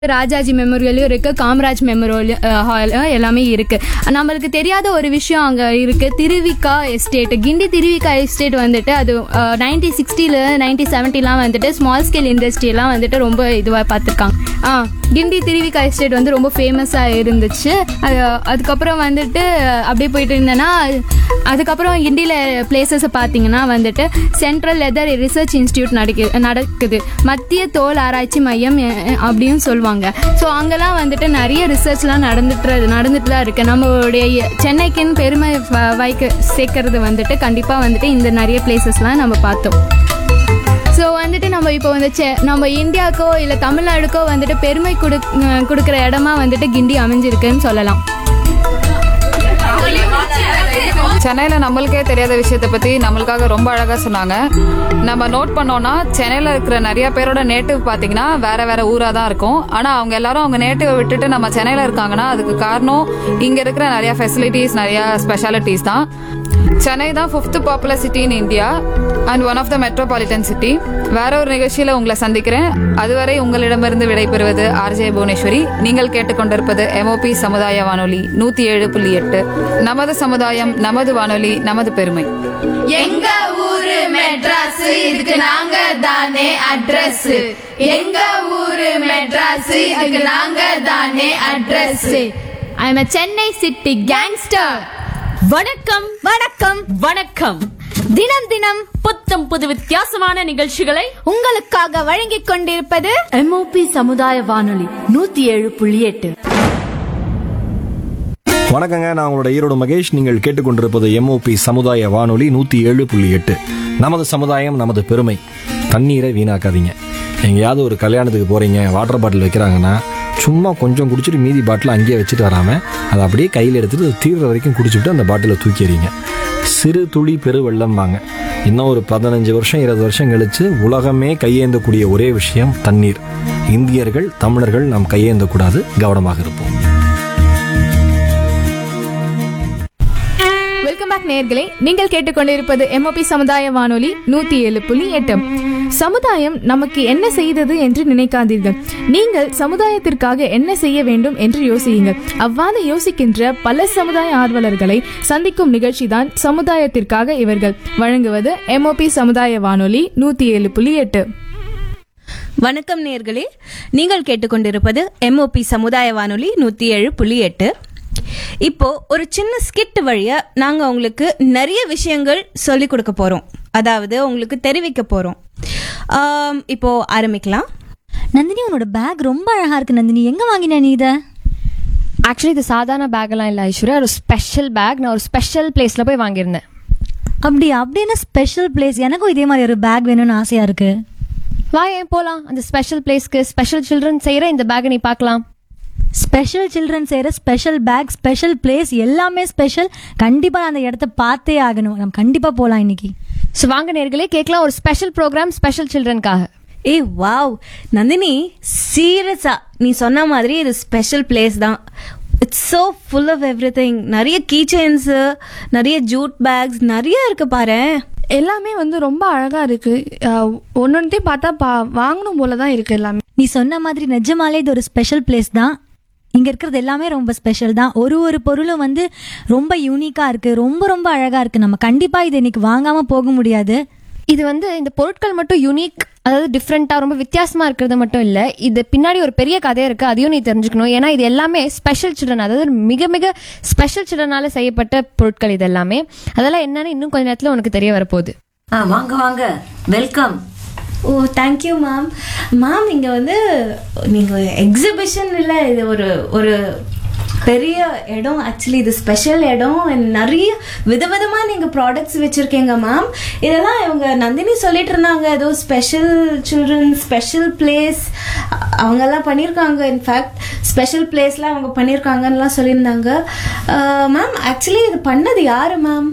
ராஜாஜி மெமோரியலும் இருக்கு Kamaraj memorial hall எல்லாமே இருக்கு நம்மளுக்கு தெரியாத ஒரு விஷயம் அங்க இருக்கு திருவிக்கா எஸ்டேட் கிண்டி திருவிக்கா எஸ்டேட் வந்துட்டு அது நைன்டீன் சிக்ஸ்டில நைன்டீன் செவன்ட்டிலாம் வந்துட்டு ஸ்மால் ஸ்கேல் இண்டஸ்ட்ரியெல்லாம் வந்துட்டு ரொம்ப இதுவாக பார்த்துருக்காங்க ஆ கிண்டி திருவிக்கா எஸ்டேட் வந்து ரொம்ப ஃபேமஸாக இருந்துச்சு அது அதுக்கப்புறம் வந்துட்டு அப்படியே போயிட்டு இருந்தேன்னா அதுக்கப்புறம் கிண்டியில் பிளேசஸை பார்த்தீங்கன்னா வந்துட்டு சென்ட்ரல் லெதர் ரிசர்ச் இன்ஸ்டியூட் நடக்கு நடக்குது மத்திய தோல் ஆராய்ச்சி மையம் அஹ், அப்படின்னு சொல்லுவாங்க ஸோ அங்கெல்லாம் வந்துட்டு நிறைய ரிசர்ச்லாம் நடந்துட்டு நடந்துட்டு தான் இருக்கு நம்மளுடைய சென்னைக்குன்னு பெருமை வ- வைக்க சேர்க்கறது வந்துட்டு கண்டிப்பாக வந்துட்டு இந்த நிறைய பிளேசஸ்லாம் நம்ம பார்த்தோம் ஸோ வந்துட்டு நம்ம இப்போ வந்து செ- நம்ம இந்தியாவுக்கோ இல்லை தமிழ்நாடுக்கோ வந்துட்டு பெருமை கொடு கொடுக்குற இடமா வந்துட்டு கிண்டி அமைஞ்சிருக்குன்னு சொல்லலாம் சென்னையில நம்மளுக்கே தெரியாத விஷயத்தை பத்தி நம்மளுக்காக ரொம்ப அழகா சொன்னாங்க நம்ம நோட் பண்ணோம்னா சென்னையில இருக்கிற நிறைய பேரோட நேட்டிவ் பாத்தீங்கன்னா வேற வேற ஊரா தான் இருக்கும் ஆனா அவங்க எல்லாரும் அவங்க நேட்டிவை விட்டுட்டு நம்ம சென்னையில இருக்காங்கன்னா அதுக்கு காரணம் இங்க இருக்கிற நிறைய ஃபெசிலிட்டிஸ் நிறைய ஸ்பெஷாலிட்டிஸ் தான் சென்னை தான் fifth popular city in India and one of the metropolitan city வேற ஒரு நிகழ்ச்சியில உங்களை சந்திக்கிறேன் அதுவரை உங்களிடமிருந்து விடைபெறுவது ஆர்ஜே புவனேஸ்வரி நீங்கள் கேட்டுக்கொண்டிருப்பது எம்ஓபி சமுதாய வானொலி நூத்தி ஏழு புள்ளி எட்டு நமது சமுதாயம் நமது வானொலி நமது பெருமை எங்க ஊரு மெட்ராஸ் இதுக்கு நாங்க தானே அட்ரஸ் எங்க ஊரு மெட்ராஸ் இதுக்கு நாங்க தானே address I am Chennai city gangster வணக்கம் வணக்கம் வணக்கம் தினம் தினம் புத்தம் புது வித்தியாசமான நிகழ்ச்சிகளை உங்களுக்காக வழங்கிக் கொண்டிருப்பது எம்ஓபி சமுதாய வானொலி நூத்தி ஏழு புள்ளி எட்டு வணக்கங்க நான் உங்களோட ஈரோடு மகேஷ் நீங்கள் கேட்டுக்கொண்டிருப்பது எம்ஓபி சமுதாய வானொலி நூற்றி ஏழு புள்ளி எட்டு நமது சமுதாயம் நமது பெருமை தண்ணீரை வீணாக்காதீங்க எங்கேயாவது ஒரு கல்யாணத்துக்கு போகிறீங்க வாட்டர் பாட்டில் வைக்கிறாங்கன்னா சும்மா கொஞ்சம் குடிச்சிட்டு மீதி பாட்டில் அங்கேயே வச்சுட்டு வராமல் அதை அப்படியே கையில் எடுத்துட்டு அது தீர்ற வரைக்கும் குடிச்சிட்டு அந்த பாட்டிலை தூக்கி எறிங்க சிறு துளி பெரு வெள்ளம்பாங்க இன்னும் ஒரு பதினஞ்சு வருஷம் இருபது வருஷம் கழிச்சு உலகமே கையேந்தக்கூடிய ஒரே விஷயம் தண்ணீர் இந்தியர்கள் தமிழர்கள் நாம் கையேந்தக்கூடாது கவனமாக இருப்போம் வெல்கம் பேக் நேயர்களே நீங்கள் கேட்டுக்கொண்டிருப்பது எம்ஓபி சமுதாய வானொலி நூத்தி ஏழு புள்ளி எட்டு சமுதாயம் நமக்கு என்ன செய்தது என்று நினைக்காதீர்கள் நீங்கள் சமுதாயத்திற்காக என்ன செய்ய வேண்டும் என்று யோசியுங்கள் அவ்வாறு யோசிக்கின்ற பல சமுதாய ஆர்வலர்களை சந்திக்கும் நிகழ்ச்சிதான் சமுதாயத்திற்காக இவர்கள் வழங்குவது எம்ஓபி சமுதாய வானொலி நூத்தி ஏழு புள்ளி எட்டு வணக்கம் நேர்களே நீங்கள் கேட்டுக்கொண்டிருப்பது எம்ஓபி சமுதாய வானொலி நூற்றி ஏழு புள்ளி எட்டு இப்போ ஒரு சின்ன ஸ்கிட் வழியா நாங்க உங்களுக்கு நிறைய விஷயங்கள் சொல்லி கொடுக்க போறோம் அதாவது உங்களுக்கு தெரிவிக்க போறோம் ஆம், இப்போ ஆரம்பிக்கலாம் நந்தினி உன்னோட பேக் ரொம்ப அழகா இருக்கு நந்தினி எங்க வாங்கின நீ இத ஆக்சுவலி இது சாதாரண பேக்கெல்லாம் இல்லை ஐஸ்வர்யா ஒரு ஸ்பெஷல் பேக் நான் ஒரு ஸ்பெஷல் பிளேஸில் போய் வாங்கியிருந்தேன் அப்படி அப்படின்னு ஸ்பெஷல் பிளேஸ் எனக்கும் இதே மாதிரி ஒரு பேக் வேணும்னு ஆசையா இருக்கு வா ஏன் போகலாம் அந்த ஸ்பெஷல் பிளேஸ்க்கு ஸ்பெஷல் சில்ட்ரன் செய்கிற இந்த பேக்கை நீ பார்க்கலாம் ஸ்பெஷல் சில்ட்ரன் செய்யற ஸ்பெஷல் பேக் ஸ்பெஷல் பிளேஸ் எல்லாமே ஸ்பெஷல் கண்டிப்பா நான் அந்த இடத்த பார்த்தே ஆகணும் நம்ம கண்டிப்பா போலாம் இன்னைக்கு ஸோ வாங்க நேர்களே கேட்கலாம் ஒரு ஸ்பெஷல் ப்ரோக்ராம் ஸ்பெஷல் சில்ட்ரனுக்காக ஏய் வாவ் நந்தினி சீரியஸா நீ சொன்ன மாதிரி இது ஸ்பெஷல் பிளேஸ் தான் it's so full of everything நிறைய கீ செயின்ஸு நிறைய ஜூட் பேக்ஸ் நிறைய இருக்கு பாரு எல்லாமே வந்து ரொம்ப அழகா இருக்கு ஒன்னொன்றையும் பார்த்தா பா வாங்கணும் போல தான் இருக்கு எல்லாமே நீ சொன்ன மாதிரி நிஜமாலே இது ஒரு ஸ்பெஷல் பிளேஸ் தான் இங்க இருக்கிறது எல்லாமே ரொம்ப ஸ்பெஷல் தான் ஒரு ஒரு பொருளும் வந்து ரொம்ப யூனிக்கா இருக்கு ரொம்ப ரொம்ப அழகா இருக்கு நம்ம கண்டிப்பா இது இன்னைக்கு வாங்காம போக முடியாது இது வந்து இந்த பொருட்கள் மட்டும் யூனிக் அதாவது டிஃப்ரெண்ட்டாக ரொம்ப வித்தியாசமாக இருக்கிறது மட்டும் இல்லை இது பின்னாடி ஒரு பெரிய கதை இருக்குது அதையும் நீ தெரிஞ்சுக்கணும் ஏன்னா இது எல்லாமே ஸ்பெஷல் சில்ட்ரன் அதாவது மிக மிக ஸ்பெஷல் சில்ட்ரனால செய்யப்பட்ட பொருட்கள் இது எல்லாமே அதெல்லாம் என்னன்னு இன்னும் கொஞ்ச நேரத்தில் உனக்கு தெரிய வரப்போகுது ஆ வாங்க வாங்க welcome oh thank you ma'am ma'am இங்கே வந்து நீங்கள் எக்ஸிபிஷன் இல்லை இது ஒரு ஒரு பெரிய இடம் ஆக்சுவலி இது ஸ்பெஷல் இடம் and நிறைய விதவிதமாக நீங்கள் ப்ராடக்ட்ஸ் வச்சுருக்கீங்க மேம் இதெல்லாம் இவங்க நந்தினி சொல்லிட்டு இருந்தாங்க ஏதோ ஸ்பெஷல் சில்ட்ரன் ஸ்பெஷல் பிளேஸ் அவங்கெல்லாம் பண்ணியிருக்காங்க இன்ஃபேக்ட் ஸ்பெஷல் பிளேஸ்லாம் அவங்க பண்ணியிருக்காங்கன்னுலாம் சொல்லியிருந்தாங்க மேம் ஆக்சுவலி இது பண்ணது யாரு மேம்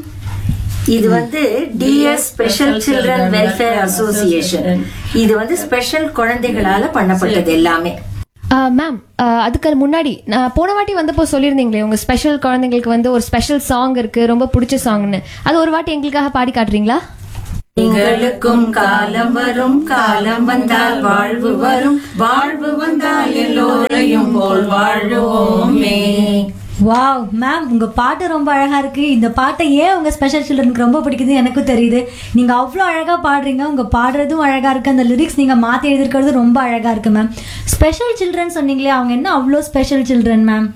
இது வந்து DS special children welfare association இது வந்து ஸ்பெஷல் குழந்தைகளால பண்ணப்பட்டது எல்லாமே மேம் அதுக்கு முன்னாடி நான் போன வாட்டி வந்தப்போ சொல்லியிருந்தீங்களே உங்க ஸ்பெஷல் குழந்தைங்களுக்கு வந்து ஒரு ஸ்பெஷல் சாங் இருக்கு ரொம்ப பிடிச்ச சாங்னு அது ஒரு வாட்டி எங்களுக்காக பாடி காட்டுறீங்களா எங்களுக்கும் காலம் வரும் காலம் வந்தால் வாழ்வு வரும் வாழ்வு வந்தால் எல்லோரையும் போல் வாழுவோமே வாவ் மேம் உங்க பாட்டு ரொம்ப அழகா இருக்கு இந்த பாட்டை ஏன் உங்க ஸ்பெஷல் சில்ட்ரனுக்கு ரொம்ப பிடிக்குது எனக்கும் தெரியுது நீங்க அவ்வளோ அழகா பாடுறீங்க உங்க பாடுறதும் அழகா இருக்கு அந்த லிரிக்ஸ் நீங்க மாத்தி எழுதிருக்கிறது ரொம்ப அழகா இருக்கு மேம் ஸ்பெஷல் சில்ட்ரன் சொன்னீங்களே அவங்க என்ன அவ்வளோ ஸ்பெஷல் சில்ட்ரன் மேம்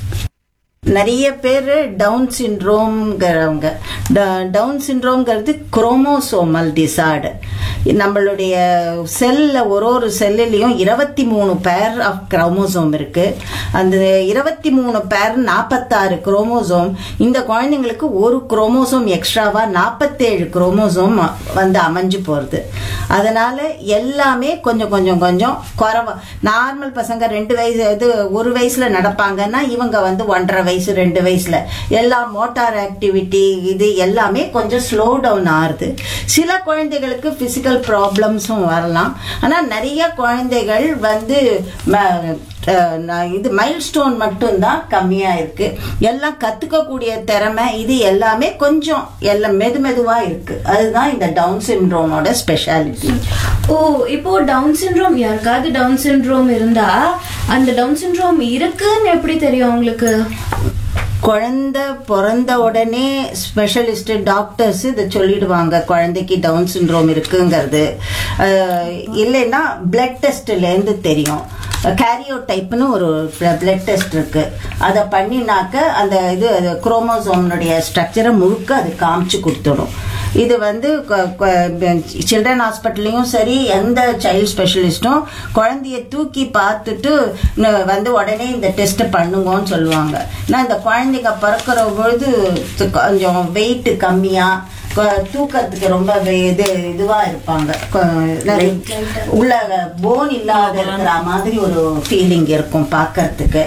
நிறைய பேர் டவுன் சிண்ட்ரோம்ங்கிறவங்க டவுன் சிண்ட்ரோம்ங்கிறது குரோமோசோமல் டிசார்டர் நம்மளுடைய செல்ல ஒரு ஒரு செல்லுலேயும் இருபத்தி மூணு பேர் ஆஃப் குரோமோசோம் இருக்கு அந்த இருபத்தி மூணு பேர் நாற்பத்தாறு குரோமோசோம் இந்த குழந்தைங்களுக்கு ஒரு குரோமோசோம் எக்ஸ்ட்ராவா நாற்பத்தேழு குரோமோசோம் வந்து அமைஞ்சு போகிறது அதனால எல்லாமே கொஞ்சம் கொஞ்சம் கொஞ்சம் குறவா நார்மல் பசங்க ரெண்டு வயசு இது ஒரு வயசுல நடப்பாங்கன்னா இவங்க வந்து ஒன்றரை வயசு ரெண்டு வயசுல எல்லா மோட்டார் ஆக்டிவிட்டி இது எல்லாமே கொஞ்சம் ஸ்லோ டவுன் ஆகுது சில குழந்தைகளுக்கு பிசிக்கல் ப்ராப்ளம்ஸும் வரலாம் ஆனா நிறைய குழந்தைகள் வந்து ம- அஹ், நான் இது மைல் ஸ்டோன் மட்டும்தான் கம்மியா இருக்கு எல்லாம் கத்துக்கக்கூடிய திறமை இது எல்லாமே கொஞ்சம் எல்லாம் மெது மெதுவா இருக்கு அதுதான் இந்த டவுன் சிண்ட்ரோமோட ஸ்பெஷாலிட்டி ஓ இப்போ டவுன் சிண்ட்ரோம் யாருக்காவது டவுன் சிண்ட்ரோம் இருந்தா அந்த டவுன் சிண்ட்ரோம் இருக்குன்னு எப்படி தெரியும் உங்களுக்கு குழந்தை பிறந்த உடனே ஸ்பெஷலிஸ்ட் டாக்டர்ஸ் இதை சொல்லிடுவாங்க குழந்தைக்கு டவுன் சிண்ட்ரோம் இருக்குங்கிறது அஹ், இல்லைன்னா பிளட் டெஸ்ட்லேருந்து தெரியும் கேரியோ டைப்னு ஒரு பிளட் டெஸ்ட் இருக்கு அதை பண்ணினாக்க அந்த இது குரோமோசோம்னுடைய ஸ்ட்ரக்சரை முழுக்க அது காமிச்சு கொடுத்துடும் இது வந்து சில்ட்ரன் ஹாஸ்பிட்டல்லையும் சரி எந்த சைல்ட் ஸ்பெஷலிஸ்ட்டும் குழந்தைய தூக்கி பார்த்துட்டு ந- வந்து உடனே இந்த டெஸ்ட் பண்ணுங்கன்னு சொல்லுவாங்க நான் இந்த குழந்தைங்க பிறக்கிற பொழுது து- கொஞ்சம் வெயிட் கம்மியா கொ- தூக்கத்துக்கு ரொம்ப வே- இது இதுவா இருப்பாங்க கொ- என்னது, உள்ள போன் இல்லாத இருக்கிற மாதிரி ஒரு ஃபீலிங் இருக்கும் பார்க்கறதுக்கு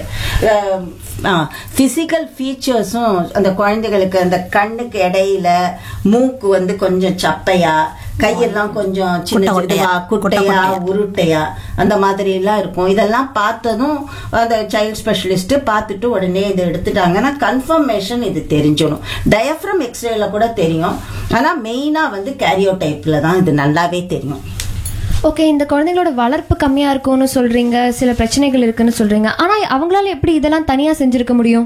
ஃபிசிக்கல் ஃபீச்சர்ஸும் அந்த குழந்தைகளுக்கு அந்த கண்ணுக்கு இடையில மூக்கு வந்து கொஞ்சம் சப்பையா கையெல்லாம் கொஞ்சம் சின்ன சின்னதா குட்டையா உருட்டையா அந்த மாதிரி எல்லாம் இருக்கும் இதெல்லாம் பார்த்ததும் அந்த சைல்ட் ஸ்பெஷலிஸ்ட் பார்த்துட்டு உடனே இதை எடுத்துட்டாங்கன்னா கன்ஃபர்மேஷன் இது தெரிஞ்சிடும் டயஃப்ரம் எக்ஸ்ரேல கூட தெரியும் ஆனா மெயினா வந்து கேரியோ டைப்ல தான் இது நல்லாவே தெரியும் ஓகே இந்த குழந்தைங்களோட வளர்ப்பு கம்மியா இருக்கும்னு சொல்றீங்க சில பிரச்சனைகள் இருக்குன்னு சொல்றீங்க ஆனா அவங்களால எப்படி இதெல்லாம் தனியா செஞ்சிருக்க முடியும்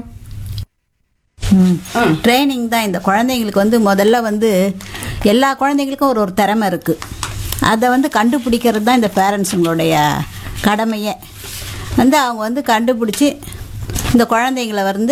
ட்ரைனிங் தான் இந்த குழந்தைங்களுக்கு வந்து முதல்ல வந்து எல்லா குழந்தைங்களுக்கும் ஒரு ஒரு திறமை இருக்குது அதை வந்து கண்டுபிடிக்கிறது தான் இந்த பேரண்ட்ஸுங்களுடைய கடமையே வந்து அவங்க வந்து கண்டுபிடிச்சி இந்த குழந்தைங்கள வந்து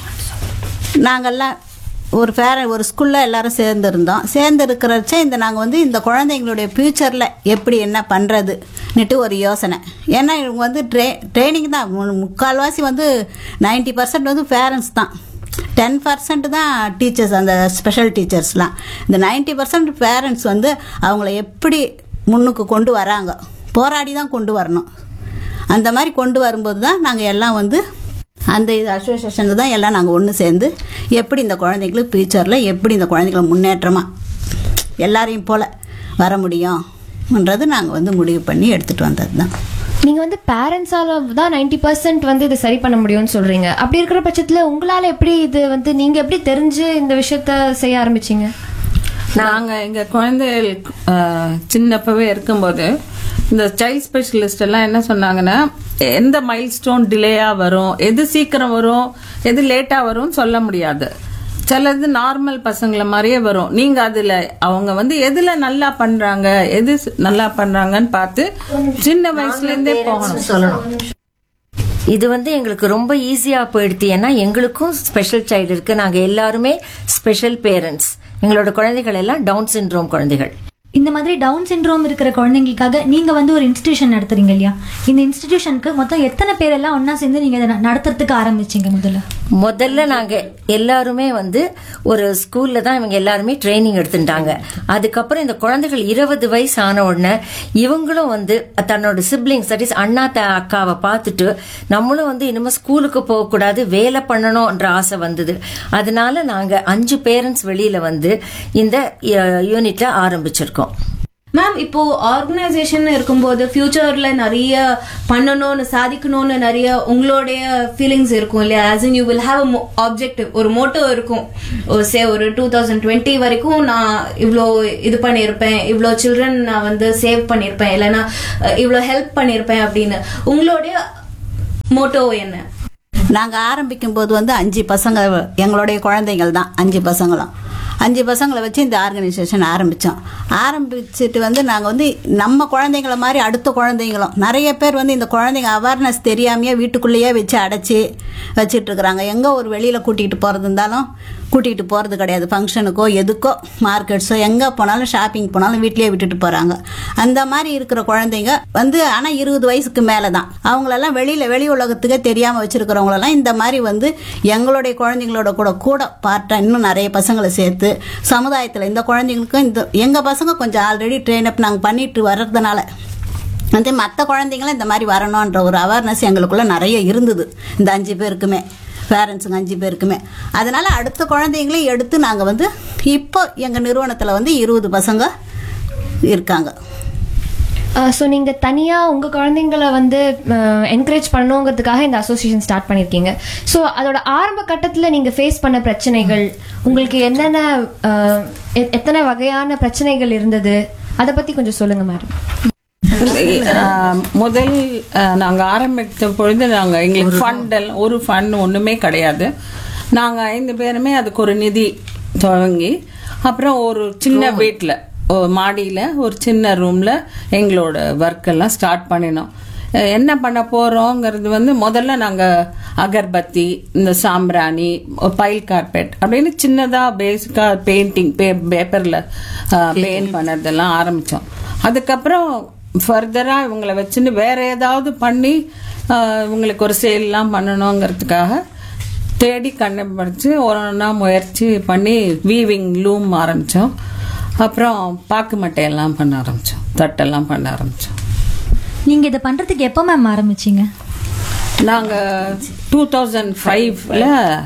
நாங்கள்லாம் ஒரு பேர ஒரு ஸ்கூலில் எல்லாரும் சேர்ந்துருந்தோம் சேர்ந்து இருக்கிறச்ச இந்த நாங்கள் வந்து இந்த குழந்தைங்களுடைய ஃப்யூச்சரில் எப்படி என்ன பண்ணுறதுன்னுட்டு ஒரு யோசனை ஏன்னா இவங்க வந்து ட்ரே ட்ரைனிங் தான் மு- முக்கால்வாசி வந்து 90% பர்சன்ட் வந்து பேரண்ட்ஸ் தான் டென் பர்சன்ட் தான் டீச்சர்ஸ் அந்த ஸ்பெஷல் டீச்சர்ஸ்லாம் இந்த 90% பர்சன்ட் பேரண்ட்ஸ் வந்து அவங்கள எப்படி முன்னுக்கு கொண்டு வராங்க போராடி தான் கொண்டு வரணும் அந்த மாதிரி கொண்டு வரும்போது தான் நாங்கள் எல்லாம் வந்து அந்த இது அசோசியேஷனில் தான் எல்லாம் நாங்கள் ஒன்று சேர்ந்து எப்படி இந்த குழந்தைங்களுக்கு ஃப்யூச்சரில் எப்படி இந்த குழந்தைங்களை முன்னேற்றமாக எல்லாரையும் போல் வர முடியும்ன்றது நாங்கள் வந்து முடிவு பண்ணி எடுத்துகிட்டு வந்தது தான் நீங்க வந்து பேரண்ட்ஸால தான் 90% பர்சன்ட் வந்து இதை சரி பண்ண முடியும்னு சொல்றீங்க அப்படி இருக்கிற பட்சத்துல உங்களால எப்படி இது வந்து நீங்க எப்படி தெரிஞ்சு இந்த விஷயத்த செய்ய ஆரம்பிச்சீங்க நாங்க எங்க குழந்தைகள் அஹ், சின்னப்பவே இருக்கும்போது இந்த சைல்ட் ஸ்பெஷலிஸ்ட் எல்லாம் என்ன சொன்னாங்கன்னா எந்த மைல் ஸ்டோன் டிலேயா வரும் எது சீக்கிரம் வரும் எது லேட்டா வரும்னு சொல்ல முடியாது சிலது நார்மல் பசங்கள மாதிரியே வரும் நீங்க அதுல அவங்க வந்து எதுல நல்லா பண்றாங்க எது ஸ்- நல்லா பண்றாங்கன்னு பார்த்து சின்ன வயசுல இருந்தே போகணும் சொல்லணும் இது வந்து எங்களுக்கு ரொம்ப ஈஸியா போயிடுது ஏன்னா எங்களுக்கும் ஸ்பெஷல் சைல்டு இருக்கு நாங்க எல்லாருமே ஸ்பெஷல் பேரண்ட்ஸ் எங்களோட குழந்தைகள் எல்லாம் டவுன் சிண்ட்ரோம் குழந்தைகள் இந்த மாதிரி டவுன் சிண்ட்ரோம் இருக்கிற குழந்தைங்களுக்காக நீங்க வந்து ஒரு இன்ஸ்டிடியூஷன் நடத்துறீங்க இல்லையா இந்த இன்ஸ்டிடியூஷனுக்கு மொத்தம் எத்தனை பேர் எல்லாம் ஒண்ணா சேர்ந்து நீங்க இதை ந- நடத்துறதுக்கு ஆரம்பிச்சீங்க முதல்ல முதல்ல நாங்க எல்லாருமே வந்து ஒரு ஸ்கூல்ல தான் இவங்க எல்லாருமே ட்ரைனிங் எடுத்துட்டாங்க அதுக்கப்புறம் இந்த குழந்தைகள் இருபது வயசு ஆன உடனே இவங்களும் வந்து தன்னோட சிப்ளிங்ஸ் தட் இஸ் அண்ணா த அக்காவை பார்த்துட்டு நம்மளும் வந்து இனிமே ஸ்கூலுக்கு போகக்கூடாது வேலை பண்ணணும்ன்ற ஆசை வந்தது அதனால நாங்க அஞ்சு பேரண்ட்ஸ் வெளியில வந்து இந்த யூனிட்டை ஆரம்பிச்சிருக்கோம் மேம் இப்போ ஆர்கனைசேஷன் இருக்கும்போது ஃபியூச்சர்ல நிறைய பண்ணணும்னு சாதிக்கணும்னு நிறைய உங்களுடைய ஃபீலிங்ஸ் இருக்கும் இல்லையா as in you will have objective ஒரு மோட்டோ இருக்கும் சே ஒரு டூ தௌசண்ட் டுவெண்ட்டி வரைக்கும் நான் இவ்வளோ இது பண்ணியிருப்பேன் இவ்வளோ சில்ட்ரன் நான் வந்து சேவ் பண்ணியிருப்பேன் இல்லைன்னா அஹ், இவ்வளோ ஹெல்ப் பண்ணியிருப்பேன் அப்படின்னு உங்களுடைய மோட்டோ என்ன நாங்கள் ஆரம்பிக்கும் போது வந்து அஞ்சு பசங்க எங்களுடைய குழந்தைகள் தான் அஞ்சு பசங்களும் அஞ்சு பசங்களை வச்சு இந்த ஆர்கனைசேஷன் ஆரம்பித்தோம் ஆரம்பிச்சுட்டு வந்து நாங்கள் வந்து நம்ம குழந்தைங்கள மாதிரி அடுத்த குழந்தைங்களும் நிறைய பேர் வந்து இந்த குழந்தைங்க அவேர்னஸ் தெரியாமையே வீட்டுக்குள்ளேயே வச்சு அடைச்சி வச்சிட்டு இருக்கிறாங்க எங்கே ஒரு வெளியில் கூட்டிகிட்டு போகிறது இருந்தாலும் கூட்டிகிட்டு போகிறது கிடையாது ஃபங்க்ஷனுக்கோ எதுக்கோ மார்க்கெட்ஸோ எங்கே போனாலும் ஷாப்பிங் போனாலும் வீட்டிலேயே விட்டுட்டு போகிறாங்க அந்த மாதிரி இருக்கிற குழந்தைங்க வந்து ஆனால் இருபது வயசுக்கு மேலே தான் அவங்களெல்லாம் வெளியில் வெளி உலகத்துக்கே தெரியாமல் வச்சுருக்கிறவங்களெல்லாம் இந்த மாதிரி வந்து எங்களுடைய குழந்தைங்களோட கூட கூட பார்ட்டாக இன்னும் நிறைய பசங்களை சேர்த்து சமுதாயத்தில் இந்த குழந்தைங்களுக்கும் இந்த எங்கள் பசங்க கொஞ்சம் ஆல்ரெடி ட்ரெயின் அப் நாங்கள் பண்ணிட்டு வர்றதுனால வந்து மற்ற குழந்தைங்களும் இந்த மாதிரி வரணுன்ற ஒரு அவேர்னஸ் எங்களுக்குள்ள நிறைய இருந்தது இந்த அஞ்சு பேருக்குமே பேரண்ட்ஸுங்க அஞ்சு பேருக்குமே அதனால அடுத்த குழந்தைங்களையும் எடுத்து நாங்கள் வந்து இப்போ எங்கள் நிறுவனத்தில் வந்து இருபது பசங்க இருக்காங்க ஸோ நீங்கள் தனியாக உங்கள் குழந்தைங்கள வந்து என்கரேஜ் பண்ணணுங்கிறதுக்காக இந்த அசோசியேஷன் ஸ்டார்ட் பண்ணியிருக்கீங்க ஸோ அதோட ஆரம்ப கட்டத்தில் நீங்கள் ஃபேஸ் பண்ண பிரச்சனைகள் உங்களுக்கு என்னென்ன அஹ், எ- எத்தனை வகையான பிரச்சனைகள் இருந்தது அதை பற்றி கொஞ்சம் சொல்லுங்கள் மேடம் ஆஹ் முதல் ஆஹ் நாங்க ஆரம்பித்த பொழுது நாங்க எங்களுக்கு ஃபண்ட் ஒரு ஃபண்ட் ஒண்ணுமே கிடையாது நாங்க ஐந்து பேருமே அதுக்கு ஒரு நிதி துவங்கி அப்புறம் ஒரு சின்ன வீட்டில் மாடியில ஒரு சின்ன ரூம்ல எங்களோட ஒர்க் எல்லாம் ஸ்டார்ட் பண்ணினோம் அஹ் என்ன பண்ண போறோங்கிறது வந்து முதல்ல நாங்க அகர்பத்தி இந்த சாம்பிராணி பைல் கார்பெட் அப்படின்னு சின்னதா பேசிக்கா பெயிண்டிங் பேப்பர்ல பெயிண்ட் பண்ணதெல்லாம் ஆரம்பிச்சோம் அதுக்கப்புறம் ஃபர்தரா இவங்களை வச்சுன்னு வேற ஏதாவது பண்ணி ஆஹ், இவங்களுக்கு ஒரு சேல்லாம் பண்ணணுங்கிறதுக்காக தேடி கண்டுபிடிச்சு ஒரு ஒன்றா முயற்சி பண்ணி வீவிங் லூம் ஆரம்பிச்சோம் அப்புறம் பாக்கு மட்டையெல்லாம் பண்ண ஆரம்பிச்சோம் தட்டெல்லாம் பண்ண ஆரம்பிச்சோம் நீங்க இதை பண்றதுக்கு எப்போ மேம் ஆரம்பிச்சீங்க நாங்க டூ தௌசண்ட் ஃபைவ்ல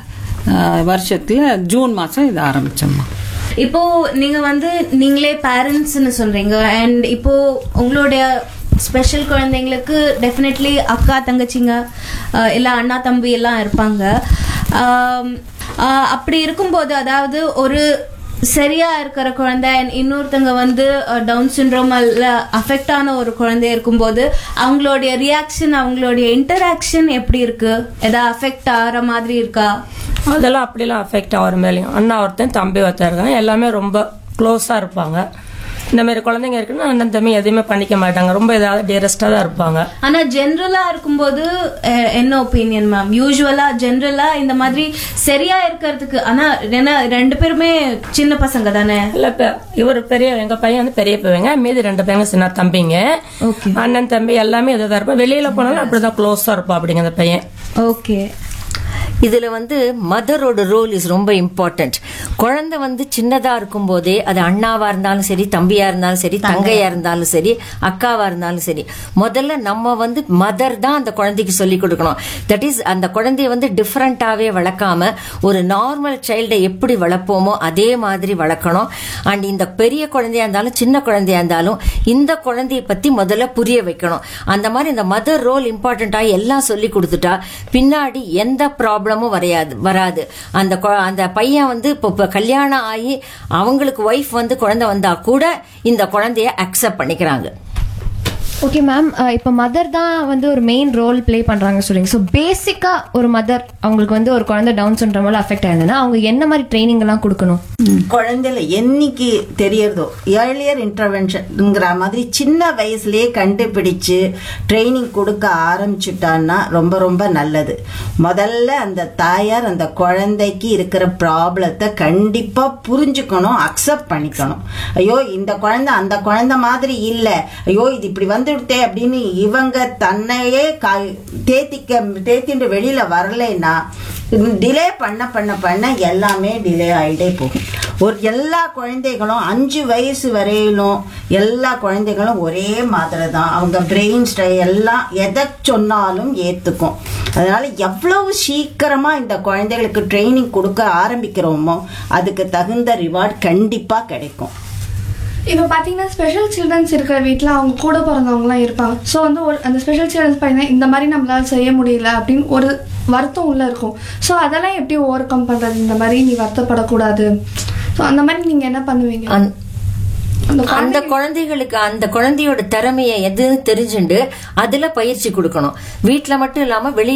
வருஷத்துல ஜூன் மாசம் இது ஆரம்பிச்சோம்மா இப்போ நீங்க வந்து நீங்களே பேரண்ட்ஸ்னு சொல்றீங்க அண்ட் இப்போ உங்களுடைய ஸ்பெஷல் குழந்தைங்களுக்கு டெஃபினெட்லி அக்கா தங்கச்சிங்க அஹ், இல்ல அண்ணா தம்பி எல்லாம் இருப்பாங்க ஆம், அஹ், அப்படி இருக்கும்போது அதாவது ஒரு சரியா இருக்கிற குழந்தை and இன்னொருத்தங்க வந்து டவுன் சிண்ட்ரோம் அஃபெக்ட் ஆன ஒரு குழந்தை இருக்கும்போது அவங்களுடைய ரியாக்ஷன் அவங்களுடைய இன்டராக்ஷன் எப்படி இருக்கு ஏதாவது அஃபெக்ட் ஆகிற மாதிரி இருக்கா அதெல்லாம் அப்படிலாம் அஃபெக்ட் ஆகிற மேலேயும் அண்ணா ஒருத்தன் தம்பி ஒருத்தன் இருக்காங்க எல்லாமே ரொம்ப க்ளோஸாக இருப்பாங்க இந்த மாதிரி குழந்தைங்க இருக்குன்னா அண்ணன் தம்பி எதுவுமே பண்ணிக்க மாட்டாங்க ரொம்ப ஏதாவது டியரஸ்டாக தான் இருப்பாங்க ஆனா ஜென்ரலா இருக்கும்போது அஹ், என்ன ஒப்பீனியன் மேம் யூஸ்வலா ஜென்ரலா இந்த மாதிரி சரியா இருக்கிறதுக்கு ஆனா ஏன்னா ரெண்டு பேருமே சின்ன பசங்க தானே இல்ல இப்ப இவர் பெரிய எங்க பையன் வந்து பெரிய பையங்க மீதி ரெண்டு பையங்க சின்ன தம்பிங்க அண்ணன் தம்பி எல்லாமே இதுதான் இருப்போம் வெளியில போனாலும் அப்படிதான் க்ளோஸா இருப்போம் அப்படிங்க அந்த பையன் ஓகே இதுல வந்து மதரோட ரோல் இஸ் ரொம்ப இம்பார்ட்டன்ட் குழந்தை வந்து சின்னதா இருக்கும் போதே அது அண்ணாவா இருந்தாலும் சரி தம்பியா இருந்தாலும் சரி தங்கையா இருந்தாலும் சரி அக்காவா இருந்தாலும் சரி முதல்ல நம்ம வந்து மதர் தான் அந்த குழந்தைக்கு சொல்லி கொடுக்கணும் தட் இஸ் அந்த குழந்தைய வந்து டிஃப்ரெண்டாவே வளர்க்காம ஒரு நார்மல் சைல்டை எப்படி வளர்ப்போமோ அதே மாதிரி வளர்க்கணும் அண்ட் இந்த பெரிய குழந்தையா இருந்தாலும் சின்ன குழந்தையா இருந்தாலும் இந்த குழந்தைய பத்தி முதல்ல புரிய வைக்கணும் அந்த மாதிரி இந்த மதர் ரோல் இம்பார்ட்டண்டா எல்லாம் சொல்லி கொடுத்துட்டா பின்னாடி எந்த ப்ராப்ளமும் வரையாது வராது அந்த கொ- அந்த பையன் வந்து இப்போ இப்போ கல்யாணம் ஆகி அவங்களுக்கு ஒய்ஃப் வந்து குழந்தை வந்தா கூட இந்த குழந்தைய அக்செப்ட் பண்ணிக்கிறாங்க ஓகே மேம் இப்போ மதர் தான் வந்து ஒரு மெயின் ரோல் ப்ளே பண்றாங்க சொல்றீங்க ஸோ பேசிக்கா ஒரு மதர் அவங்களுக்கு வந்து ஒரு குழந்தை டவுன் சிண்ட்ரோமால அஃபெக்ட் ஆயிருந்ததுன்னா அவங்க என்ன மாதிரி ட்ரைனிங் எல்லாம் கொடுக்கணும் குழந்தைல என்னைக்கு தெரியறதோ ஏர்லியர் இன்டர்வென்ஷன்ங்கிற மாதிரி சின்ன வயசுலயே கண்டுபிடிச்சு ட்ரைனிங் கொடுக்க ஆரம்பிச்சுட்டான்னா ரொம்ப ரொம்ப நல்லது முதல்ல அந்த தாயார் அந்த குழந்தைக்கு இருக்கிற ப்ராப்ளத்தை கண்டிப்பா புரிஞ்சுக்கணும் அக்செப்ட் பண்ணிக்கணும் ஐயோ இந்த குழந்தை அந்த குழந்தை மாதிரி இல்லை ஐயோ இது இப்படி வந்துடுத்தே அப்படின்னு இவங்க தன்னையே கா- தேத்திக்க தேத்திட்டு வெளியில வரலைன்னா டிலே பண்ண பண்ண பண்ண எல்லாமே டிலே ஆகிட்டே போகும் ஒரு எல்லா குழந்தைகளும் அஞ்சு வயசு வரையிலும் எல்லா குழந்தைகளும் ஒரே மாதிரி தான் அவங்க பிரெயின் ஸ்டை எல்லாம் எதை சொன்னாலும் ஏற்றுக்கும் அதனால எவ்வளவு சீக்கிரமா இந்த குழந்தைகளுக்கு ட்ரைனிங் கொடுக்க ஆரம்பிக்கிறோமோ அதுக்கு தகுந்த ரிவார்ட் கண்டிப்பாக கிடைக்கும் இப்போ பார்த்தீங்கன்னா ஸ்பெஷல் சில்ட்ரன்ஸ் இருக்கிற வீட்டில் அவங்க கூட பிறந்தவங்களாம் இருப்பாங்க ஸோ வந்து ஒரு அந்த ஸ்பெஷல் சில்ட்ரன்ஸ் பார்த்தீங்கன்னா இந்த மாதிரி நம்மளால செய்ய முடியல அப்படின்னு ஒரு வருத்தம் உள்ள இருக்கும் ஸோ அதெல்லாம் எப்படி ஓவர் கம் பண்ணுறது இந்த மாதிரி நீ வருத்தப்படக்கூடாது ஸோ அந்த மாதிரி நீங்கள் என்ன பண்ணுவீங்க அந்த குழந்தைகளுக்கு அந்த குழந்தையோட திறமையை எதுன்னு தெரிஞ்சுண்டு அதுல பயிற்சி கொடுக்கணும் வீட்ல மட்டும் இல்லாம வெளி